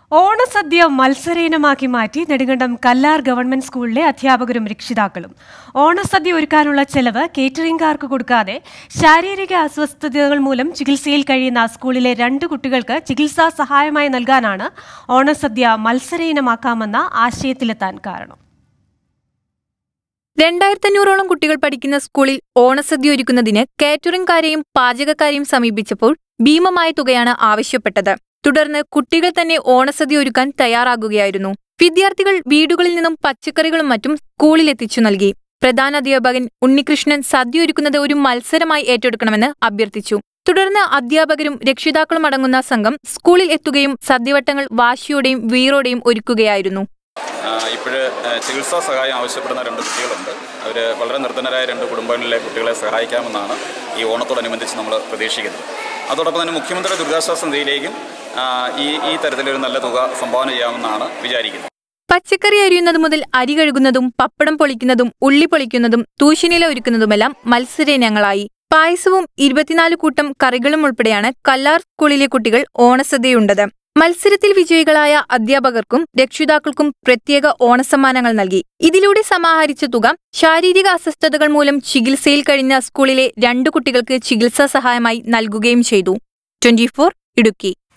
ഓണസദ്യ മത്സരയിനമാക്കി മാറ്റി നെടുങ്കണ്ടം കല്ലാർ ഗവൺമെന്റ് സ്കൂളിലെ അധ്യാപകരും രക്ഷിതാക്കളും ഓണസദ്യ ഒരുക്കാനുള്ള ചെലവ് കേറ്ററിംഗുകാർക്ക് കൊടുക്കാതെ ശാരീരിക അസ്വസ്ഥതകൾ മൂലം ചികിത്സയിൽ കഴിയുന്ന സ്കൂളിലെ രണ്ട് കുട്ടികൾക്ക് ചികിത്സാ സഹായമായി നൽകാനാണ് ഓണസദ്യ മത്സരയിനമാക്കാമെന്ന ആശയത്തിലെത്താൻ കാരണം രണ്ടായിരത്തി അഞ്ഞൂറോളം കുട്ടികൾ പഠിക്കുന്ന സ്കൂളിൽ ഓണസദ്യ ഒരുക്കുന്നതിന് കാറ്ററിംഗുകാരെയും പാചകക്കാരെയും സമീപിച്ചപ്പോൾ ഭീമമായ തുകയാണ് ആവശ്യപ്പെട്ടത് തുടർന്ന് കുട്ടികൾ തന്നെ ഓണസദ്യ ഒരുക്കാൻ തയ്യാറാകുകയായിരുന്നു വിദ്യാർത്ഥികൾ വീടുകളിൽ നിന്നും പച്ചക്കറികളും മറ്റും സ്കൂളിൽ എത്തിച്ചു നൽകി പ്രധാന അധ്യാപകൻ ഉണ്ണികൃഷ്ണൻ സദ്യ ഒരുക്കുന്നത് ഒരു മത്സരമായി ഏറ്റെടുക്കണമെന്ന് അഭ്യർത്ഥിച്ചു തുടർന്ന് അധ്യാപകരും രക്ഷിതാക്കളും അടങ്ങുന്ന സംഘം സ്കൂളിൽ എത്തുകയും സദ്യവട്ടങ്ങൾ വാശിയോടെയും വീറോടെയും ഒരുക്കുകയായിരുന്നു ഇപ്പോഴ് ചികിത്സാ സഹായം ആവശ്യപ്പെടുന്ന രണ്ട് കുട്ടികളുണ്ട് അവർ വളരെ നിർധനരായ രണ്ട് കുടുംബങ്ങളിലെ കുട്ടികളെ സഹായിക്കാമെന്നാണ് ഈ ഓണത്തോടനുബന്ധിച്ച് നമ്മൾ പ്രതീക്ഷിക്കുന്നത് അതോടൊപ്പം തന്നെ മുഖ്യമന്ത്രി ദുരിതാശ്വാസ നിധിയിലേക്കും ആ, ഈ ഈ തരത്തിലൊരു നല്ല തുക സംഭാവന ചെയ്യാമെന്നാണ് വിചാരിക്കുന്നത് പച്ചക്കറി അരിയുന്നത് മുതൽ അരി കഴുകുന്നതും പപ്പടം പൊളിക്കുന്നതും ഉള്ളി പൊളിക്കുന്നതും തൂശനില ഒരുക്കുന്നതുമെല്ലാം മത്സരയിനങ്ങളായി പായസവും ഇരുപത്തിനാല് കൂട്ടം കറികളും ഉൾപ്പെടെയാണ് കല്ലാർ സ്കൂളിലെ കുട്ടികൾ ഓണസദ്യയുണ്ടത് മത്സരത്തിൽ വിജയികളായ അധ്യാപകർക്കും രക്ഷിതാക്കൾക്കും പ്രത്യേക ഓണസമ്മാനങ്ങൾ നൽകി ഇതിലൂടെ സമാഹരിച്ച തുക ശാരീരിക അസ്വസ്ഥതകൾ മൂലം ചികിത്സയിൽ കഴിഞ്ഞ സ്കൂളിലെ രണ്ടു കുട്ടികൾക്ക് ചികിത്സാ സഹായമായി നൽകുകയും ചെയ്തു ട്വന്റി ഇടുക്കി